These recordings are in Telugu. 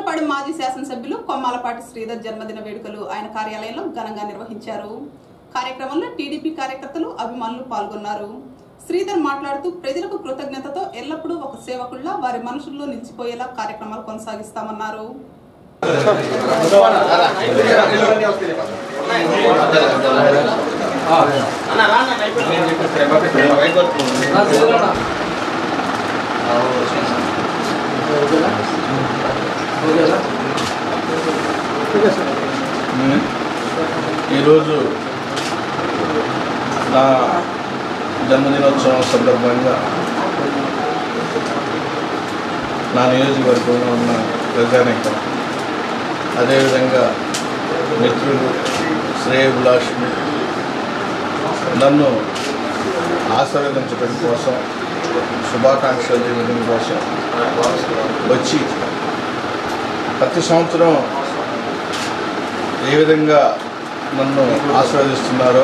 చింతలపాడు మాజీ శాసనసభ్యులు కొమ్మాలపాటి శ్రీధర్ జన్మదిన వేడుకలు ఆయన కార్యాలయంలో ఘనంగా నిర్వహించారు కార్యక్రమంలో టీడీపీ కార్యకర్తలు అభిమానులు పాల్గొన్నారు శ్రీధర్ మాట్లాడుతూ ప్రజలకు కృతజ్ఞతతో ఎల్లప్పుడూ ఒక సేవకుల్లా వారి మనసుల్లో నిలిచిపోయేలా కార్యక్రమాలు కొనసాగిస్తామన్నారు ఈరోజు నా జన్మదినోత్సవం సందర్భంగా నా నియోజకవర్గంలో ఉన్న ప్రజానేకం అదేవిధంగా మిత్రులు శ్రేయభిలాషులు నన్ను ఆశీర్వదించడం కోసం శుభాకాంక్షలు తెలియడం కోసం వచ్చి ప్రతి సంవత్సరం ఏ విధంగా నన్ను ఆశీర్వదిస్తున్నారో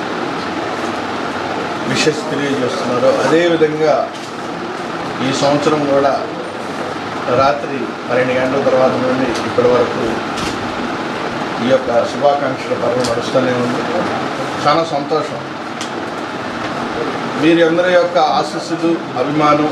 విషెస్ తెలియజేస్తున్నారో అదేవిధంగా ఈ సంవత్సరం కూడా రాత్రి పన్నెండు గంటల తర్వాత నుండి ఇప్పటి వరకు ఈ యొక్క శుభాకాంక్షల పర్వం నడుస్తూనే ఉంది చాలా సంతోషం వీరి అందరి యొక్క ఆశీస్సులు అభిమానం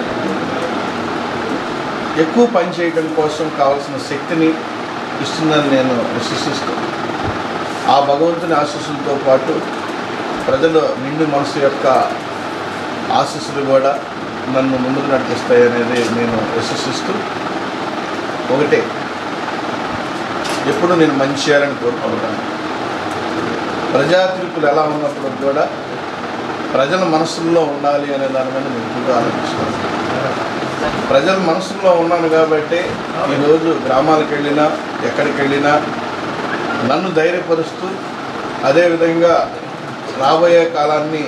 ఎక్కువ పని చేయడం కోసం కావాల్సిన శక్తిని ఇస్తుందని నేను విశ్వసిస్తూ ఆ భగవంతుని ఆశీస్సులతో పాటు ప్రజల నిండు మనసు యొక్క ఆశీస్సులు కూడా నన్ను ముందుకు నడిపిస్తాయి అనేది నేను విశ్వసిస్తూ ఒకటే ఎప్పుడు నేను మంచి చేయాలని కోరుకుంటాను ప్రజా తీర్పులు ఎలా ఉన్నప్పుడు కూడా ప్రజల మనసుల్లో ఉండాలి అనే దాని మీద నేను ఎక్కువగా ఆలోచిస్తాను ప్రజల మనసుల్లో ఉన్నాను కాబట్టి ఈరోజు గ్రామాలకు వెళ్ళినా ఎక్కడికి వెళ్ళినా నన్ను ధైర్యపరుస్తూ అదేవిధంగా రాబోయే కాలాన్ని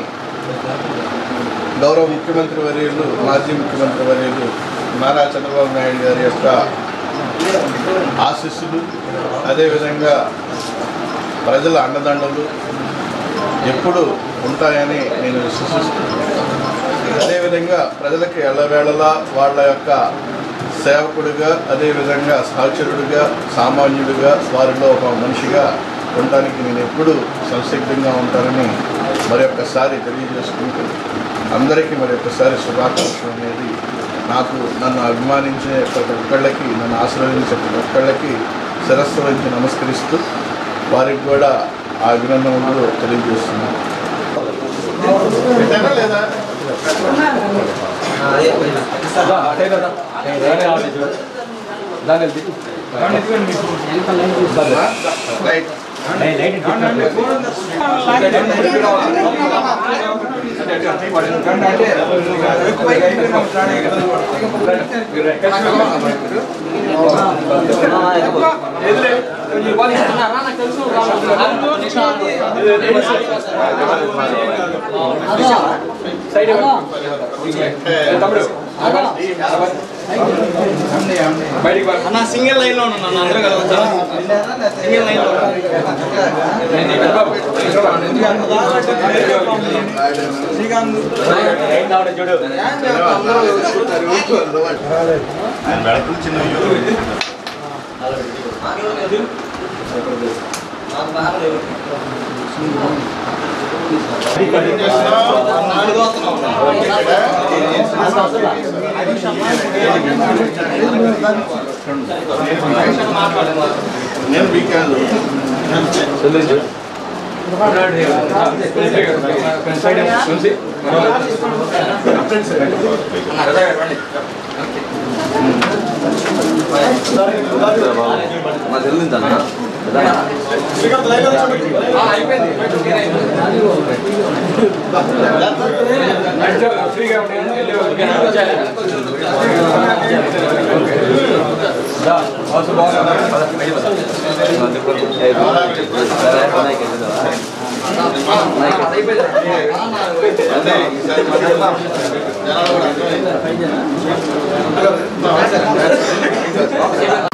గౌరవ ముఖ్యమంత్రి వర్యులు మాజీ ముఖ్యమంత్రి వర్యులు నారా చంద్రబాబు నాయుడు గారి యొక్క ఆశీస్సులు అదేవిధంగా ప్రజల అండదండలు ఎప్పుడు ఉంటాయని నేను విశ్వసిస్తున్నాను అదేవిధంగా ప్రజలకి ఎల్లవేళలా వాళ్ళ యొక్క సేవకుడిగా అదేవిధంగా సహచరుడిగా సామాన్యుడిగా వారిలో ఒక మనిషిగా ఉండటానికి నేను ఎప్పుడు సంసిగ్ధంగా ఉంటానని మరొకసారి తెలియజేసుకుంటూ అందరికీ మరొకసారి శుభాకాంక్షలు అనేది నాకు నన్ను అభిమానించే ప్రతి ఒక్కళ్ళకి నన్ను ఆశీర్వదించే ప్రతి ఒక్కళ్ళకి శిరస్సు వంచి నమస్కరిస్తూ వారికి కూడా ఆ అభినందనలు తెలియజేస్తున్నాను పెట్టానా లేదా రైట్ అన్న సింగిల్ లైన్ లో ఉన్నాను అందరూ కలవచ్చా సింగిల్ లైన్ లో ఆయన వెనకాల చిన్న నేను వీకాదు అంటే ఈసారి జనాలు కూడా అర్థమైంది